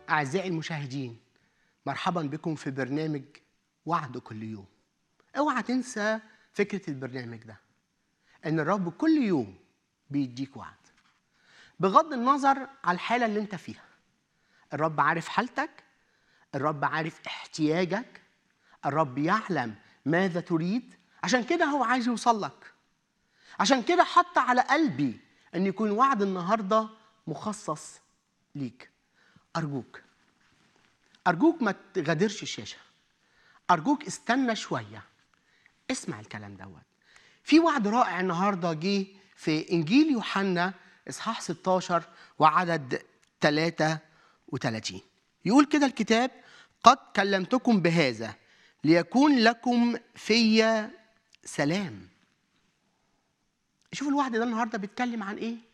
أعزائي المشاهدين مرحبا بكم في برنامج وعد كل يوم اوعى تنسى فكرة البرنامج ده ان الرب كل يوم بيديك وعد بغض النظر على الحالة اللي انت فيها الرب عارف حالتك الرب عارف احتياجك الرب يعلم ماذا تريد عشان كده هو عايز يوصل لك عشان كده حط على قلبي ان يكون وعد النهارده مخصص ليك ارجوك ارجوك ما تغادرش الشاشه ارجوك استنى شويه اسمع الكلام دوت في وعد رائع النهارده جه في انجيل يوحنا اصحاح 16 وعدد 33 يقول كده الكتاب قد كلمتكم بهذا ليكون لكم في سلام شوف الوعد ده النهارده بيتكلم عن ايه